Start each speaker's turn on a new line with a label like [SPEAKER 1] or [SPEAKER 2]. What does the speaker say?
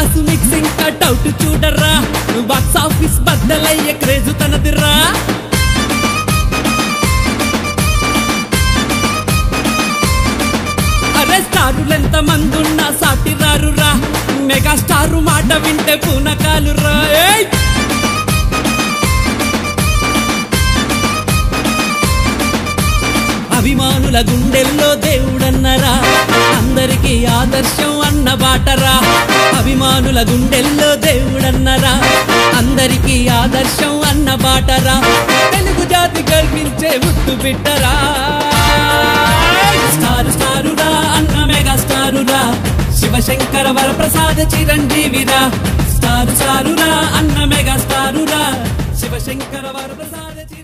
[SPEAKER 1] mass mixing cutout చూడరా box office బద్దలయ్యే craze తనదిరా అరే స్టారులెంత మందున్నా సాటి రారురా మెగా స్టారు మాట వింటే పూనకాలురా ఏయ్ అభిమానుల గుండెల్లో దేవుడన్నరా అందరికీ ఆదర్శం అన్న బాటరా అభిమానుల గుండెల్లో దేవుడన్నరా అందరికీ ఆదర్శం అన్న బాటరా తెలుగు జాతి గర్వించే ముట్టు బిడ్డరా స్టారు స్టారురా అన్న మెగా స్టారురా శివశంకర వరప్రసాద చిరంజీవిరా స్టారు స్టారురా అన్న మెగా స్టారురా శివశంకర వరప్రసాద చిరంజీవి